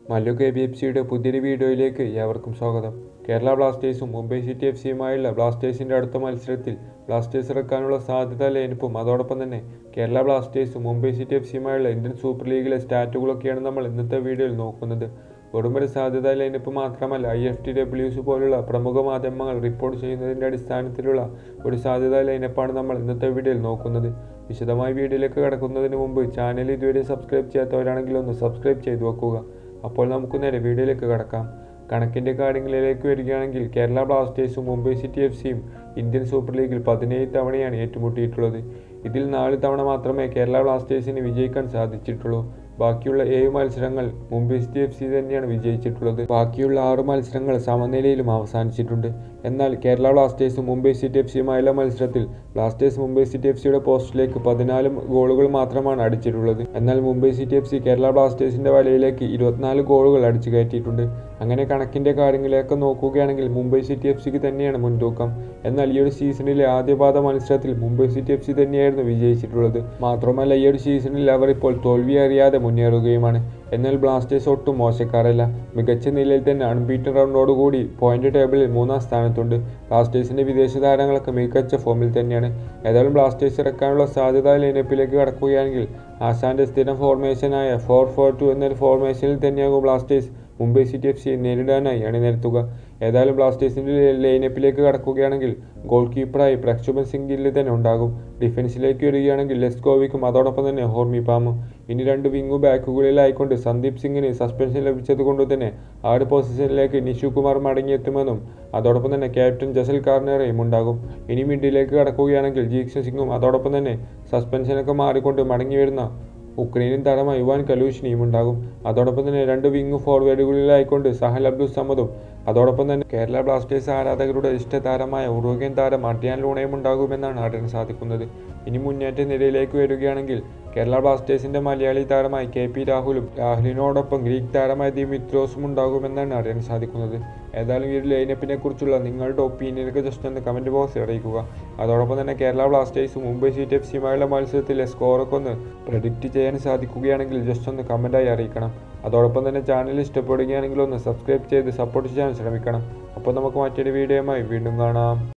Mallu K B F സിയുടെ പുതിയൊരു വീഡിയോയിലേക്ക് ഏവർക്കും സ്വാഗതം കേരള ബ്ലാസ്റ്റേഴ്സും മുംബൈ സിറ്റി എഫ് സിയുമായുള്ള ബ്ലാസ്റ്റേഴ്സിന്റെ അടുത്ത മത്സരത്തിൽ ബ്ലാസ്റ്റേഴ്സ് ഇറക്കാനുള്ള സാധ്യത ലൈനപ്പും അതോടൊപ്പം തന്നെ കേരള ബ്ലാസ്റ്റേഴ്സും മുംബൈ സിറ്റി എഫ് സിയുമായുള്ള ഇന്ത്യൻ സൂപ്പർ ലീഗിലെ സ്റ്റാറ്റുകളൊക്കെയാണ് നമ്മൾ ഇന്നത്തെ വീഡിയോയിൽ നോക്കുന്നത് വെറുമൊരു സാധ്യത ലൈനപ്പ് മാത്രമല്ല ഐ എഫ് ടി ഡബ്ല്യൂസ് പോലുള്ള പ്രമുഖ മാധ്യമങ്ങൾ റിപ്പോർട്ട് ചെയ്യുന്നതിൻ്റെ അടിസ്ഥാനത്തിലുള്ള ഒരു സാധ്യത ലൈനപ്പാണ് നമ്മൾ ഇന്നത്തെ വീഡിയോയിൽ നോക്കുന്നത് വിശദമായ വീഡിയോയിലേക്ക് കടക്കുന്നതിന് മുമ്പ് ചാനൽ ഇതുവരെ സബ്സ്ക്രൈബ് ചെയ്യാത്തവരാണെങ്കിൽ ഒന്ന് സബ്സ്ക്രൈബ് ചെയ്തു വെക്കുക അപ്പോൾ നമുക്ക് നേരെ വീഡിയോയിലേക്ക് കടക്കാം കണക്കിൻ്റെ കാര്യങ്ങളിലേക്ക് വരികയാണെങ്കിൽ കേരള ബ്ലാസ്റ്റേഴ്സും മുംബൈ സിറ്റി എഫ് സിയും ഇന്ത്യൻ സൂപ്പർ ലീഗിൽ പതിനേഴ് തവണയാണ് ഏറ്റുമുട്ടിയിട്ടുള്ളത് ഇതിൽ നാല് തവണ മാത്രമേ കേരള ബ്ലാസ്റ്റേഴ്സിന് വിജയിക്കാൻ സാധിച്ചിട്ടുള്ളൂ ബാക്കിയുള്ള ഏഴ് മത്സരങ്ങൾ മുംബൈ സിറ്റി എഫ് സി തന്നെയാണ് വിജയിച്ചിട്ടുള്ളത് ബാക്കിയുള്ള ആറ് മത്സരങ്ങൾ സമനിലയിലും അവസാനിച്ചിട്ടുണ്ട് എന്നാൽ കേരള ബ്ലാസ്റ്റേഴ്സും മുംബൈ സിറ്റി എഫ് സിയുമായുള്ള മത്സരത്തിൽ ബ്ലാസ്റ്റേഴ്സ് മുംബൈ സിറ്റി എഫ് സിയുടെ പോസ്റ്റിലേക്ക് പതിനാല് ഗോളുകൾ മാത്രമാണ് അടിച്ചിട്ടുള്ളത് എന്നാൽ Mumbai city F C Kerala ബ്ലാസ്റ്റേഴ്സിന്റെ വലയിലേക്ക് ഇരുപത്തിനാല് ഗോളുകൾ അടിച്ചു കയറ്റിയിട്ടുണ്ട് അങ്ങനെ കണക്കിന്റെ കാര്യങ്ങളിലേക്ക് നോക്കുകയാണെങ്കിൽ മുംബൈ സിറ്റി എഫ് സിക്ക് തന്നെയാണ് മുൻതൂക്കം എന്നാൽ ഈ ഒരു സീസണിലെ ആദ്യപാദ മത്സരത്തിൽ മുംബൈ സിറ്റി എഫ് സി തന്നെയായിരുന്നു വിജയിച്ചിട്ടുള്ളത് മാത്രമല്ല ഈ ഒരു സീസണിൽ അവർ ഇപ്പോൾ തോൽവി അറിയാതെ മുന്നേറുകയുമാണ് എന്നാൽ ബ്ലാസ്റ്റേഴ്സ് ഒട്ടും മോശക്കാരല്ല മികച്ച നിലയിൽ തന്നെ അൺബീറ്റൻ റൗണ്ടോടുകൂടി പോയിന്റ് ടേബിളിൽ മൂന്നാം സ്ഥാനത്തുണ്ട് ബ്ലാസ്റ്റേഴ്സിന്റെ വിദേശ താരങ്ങളൊക്കെ മികച്ച ഫോമിൽ തന്നെയാണ് ഏതായാലും ബ്ലാസ്റ്റേഴ്സ് ഇറക്കാനുള്ള സാധ്യത ലൈനപ്പിലേക്ക് കടക്കുകയാണെങ്കിൽ ആസാന്റെ സ്ഥിരം ഫോർമേഷനായ ഫോർ ഫോർ ടു എന്നൊരു ഫോർമേഷനിൽ തന്നെയാകും ബ്ലാസ്റ്റേഴ്സ് മുംബൈ സിറ്റി എഫ് സിയെ നേരിടാനായി അണിനിരത്തുക ഏതായാലും ബ്ലാസ്റ്റേഴ്സിന്റെ ലൈനപ്പിലേക്ക് കടക്കുകയാണെങ്കിൽ ഗോൾ കീപ്പറായി പ്രക്ഷുഭൻ സിംഗ് ഗില്ല് തന്നെ ഉണ്ടാകും ഡിഫൻസിലേക്ക് വരികയാണെങ്കിൽ ലെസ്കോവിക്കും അതോടൊപ്പം തന്നെ ഹോർമി പാമും ഇനി രണ്ട് വിങ്ങു ബാക്കുകളിലായിക്കൊണ്ട് സന്ദീപ് സിംഗിന് സസ്പെൻഷൻ ലഭിച്ചത് കൊണ്ട് തന്നെ ആ ഒരു പൊസിഷനിലേക്ക് നിഷു കുമാർ മടങ്ങിയെത്തുമെന്നും അതോടൊപ്പം തന്നെ ക്യാപ്റ്റൻ ജസൽ കാർണറയും ഉണ്ടാകും ഇനി മിഡിലേക്ക് കടക്കുകയാണെങ്കിൽ ജീക്ഷൻ സിംഗും അതോടൊപ്പം തന്നെ സസ്പെൻഷനൊക്കെ മാറിക്കൊണ്ട് മടങ്ങി വരുന്ന ഉക്രൈനിയൻ താരമായ യുവാൻ കലൂഷിനിയും ഉണ്ടാകും അതോടൊപ്പം തന്നെ രണ്ട് വിങ് ഫോർവേഡുകളിലായിക്കൊണ്ട് സഹൽ അബ്ദുൽ സമദും അതോടൊപ്പം തന്നെ കേരള ബ്ലാസ്റ്റേഴ്സ് ആരാധകരുടെ ഇഷ്ടതാരമായ ഉറുഗ്യൻ താരം അർട്ടിയാൻ ലൂണയും ഉണ്ടാകുമെന്നാണ് അറിയാൻ സാധിക്കുന്നത് ഇനി മുന്നേറ്റ നിരയിലേക്ക് വരികയാണെങ്കിൽ കേരള ബ്ലാസ്റ്റേഴ്സിന്റെ മലയാളി താരമായി കെ പി രാഹുലും രാഹുലിനോടൊപ്പം ഗ്രീക്ക് താരമായ ദിമിത്രോസും ഉണ്ടാകുമെന്നാണ് അറിയാൻ സാധിക്കുന്നത് ഏതായാലും ഈ ഒരു ലൈനപ്പിനെ കുറിച്ചുള്ള നിങ്ങളുടെ ഒപ്പീനിയനൊക്കെ ജസ്റ്റ് ഒന്ന് കമൻറ്റ് ബോക്സിൽ അറിയിക്കുക അതോടൊപ്പം തന്നെ കേരള ബ്ലാസ്റ്റേഴ്സും മുംബൈ സിറ്റി എഫ് സിയുമായുള്ള മത്സരത്തിലെ സ്കോറൊക്കെ ഒന്ന് പ്രഡിക്റ്റ് ചെയ്യാൻ സാധിക്കുകയാണെങ്കിൽ ജസ്റ്റ് ഒന്ന് കമൻറ്റായി അറിയിക്കണം അതോടൊപ്പം തന്നെ ചാനൽ ഇഷ്ടപ്പെടുകയാണെങ്കിൽ ഒന്ന് സബ്സ്ക്രൈബ് ചെയ്ത് സപ്പോർട്ട് ചെയ്യാൻ ശ്രമിക്കണം അപ്പോൾ നമുക്ക് മറ്റൊരു വീഡിയോയുമായി വീണ്ടും കാണാം